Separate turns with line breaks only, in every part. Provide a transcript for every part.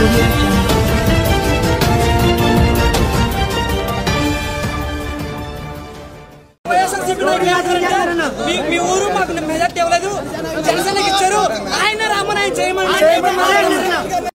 audio jungle.
YSRCP నాయకులు ఏమంటారంటే, మీ మీ ఊరు మాకు మెజార్టీ ఇవ్వలేదు జనసేనకి ఇచ్చారు ఆయన రామని ఆయన చేయమని చేయమని మాట్లాడుతున్నారు.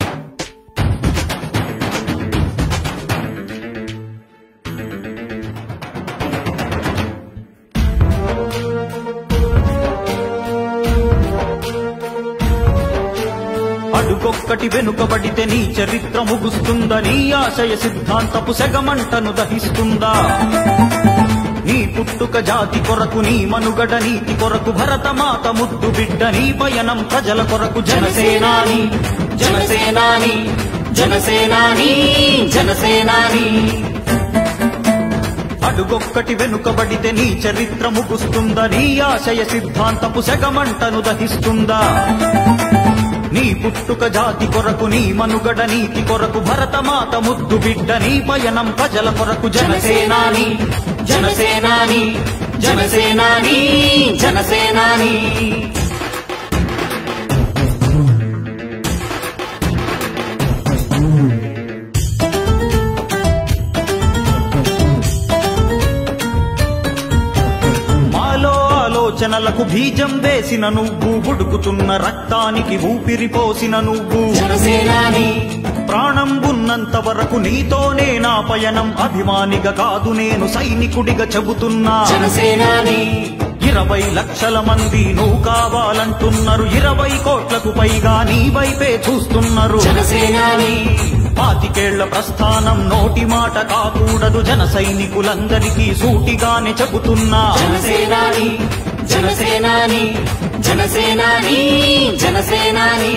అడుగొక్కటి వెనుకబడితే నీ చరిత్ర ముగుస్తుందా నీ ఆశయ సిద్ధాంతపు సెగమంటను దహిస్తుందా నీ పుట్టుక జాతి కొరకు నీ మనుగడ నీతి కొరకు భరతమాత ముద్దు బిడ్డ నీ పయనం ప్రజల కొరకు జనసేనాని జనసేనాని జనసేనాని జనసేనాని అడుగొక్కటి వెనుకబడితే నీ చరిత్ర ముగుస్తుందా నీ ఆశయ సిద్ధాంతపు సెగమంటను దహిస్తుందా నీ పుట్టుక జాతి కొరకు నీ మనుగడ నీతి కొరకు భరతమాత ముద్దు బిడ్డ నీ పయనం ప్రజల కొరకు జనసేనాని జనసేనాని జనసేనాని జనసేనాని మాలో ఆలోచనలకు బీజం వేసిన నువ్వు ఉడుకుతున్న రక్తానికి ఊపిరి పోసిన నువ్వు
జనసేనాని
ప్రాణం ఉన్నంత వరకు నీతోనే నా పయనం అభిమానిగా కాదు నేను సైనికుడిగా చెబుతున్నా
జనసేనాని
ఇరవై లక్షల మంది నువ్వు కావాలంటున్నారు ఇరవై కోట్లకు పైగా నీ వైపే చూస్తున్నారు
జనసేనాని
పాతికేళ్ల ప్రస్థానం నోటి మాట కాకూడదు జన సైనికులందరికీ సూటిగానే చెబుతున్నా
జనసేనాని జనసేనాని జనసేనాని జనసేనాని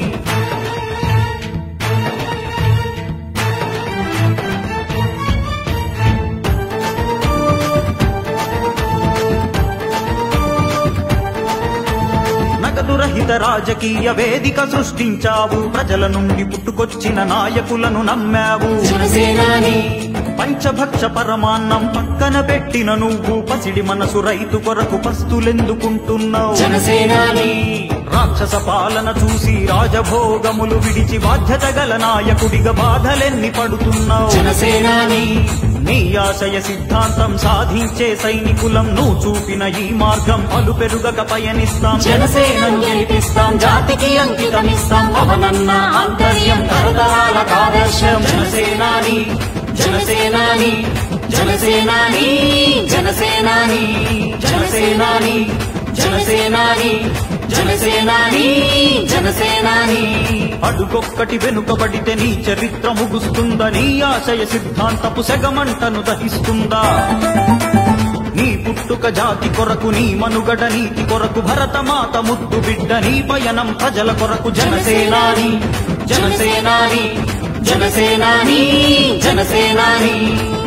నగదు రహిత రాజకీయ వేదిక సృష్టించావు ప్రజల నుండి పుట్టుకొచ్చిన నాయకులను నమ్మావు
జనసేనాని
పంచభక్ష పరమాన్నం పక్కన పెట్టిన నువ్వు పసిడి మనసు రైతు కొరకు పస్తులెందుకుంటున్నావు
జనసేనాని
రాక్షస పాలన చూసి రాజభోగములు విడిచి బాధ్యత గల నాయకుడిగా బాధలెన్ని పడుతున్నావు
జనసేనాని
నీ ఆశయ సిద్ధాంతం సాధించే సైనికులం నువ్వు చూపిన ఈ మార్గం పలు పెరుగక పయనిస్తాం
జనసేనను గెలిపిస్తాం జాతికి అంకితమిస్తాం అవనన్న ఆంతర్యం తరతరాల ఆదర్శం జనసేనాని జనసేనాని జనసేనాని జనసేనాని జనసేనాని జనసేనాని జనసేనాని జనసేనాని
అడుగొక్కటి వెనుకబడితే నీ చరిత్ర ముగుస్తుందా నీ ఆశయ సిద్ధాంతపు సెగమంటను దహిస్తుందా నీ పుట్టుక జాతి కొరకు నీ మనుగడ నీతి కొరకు భరతమాత ముద్దు బిడ్డ నీ పయనం ప్రజల కొరకు జనసేనాని జనసేనాని
జనసేనాని జనసేనాని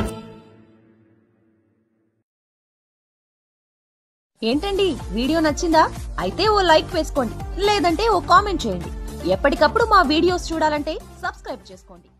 ఏంటండి వీడియో నచ్చిందా అయితే ఓ లైక్ వేసుకోండి లేదంటే ఓ కామెంట్ చేయండి ఎప్పటికప్పుడు మా వీడియోస్ చూడాలంటే సబ్స్క్రైబ్ చేసుకోండి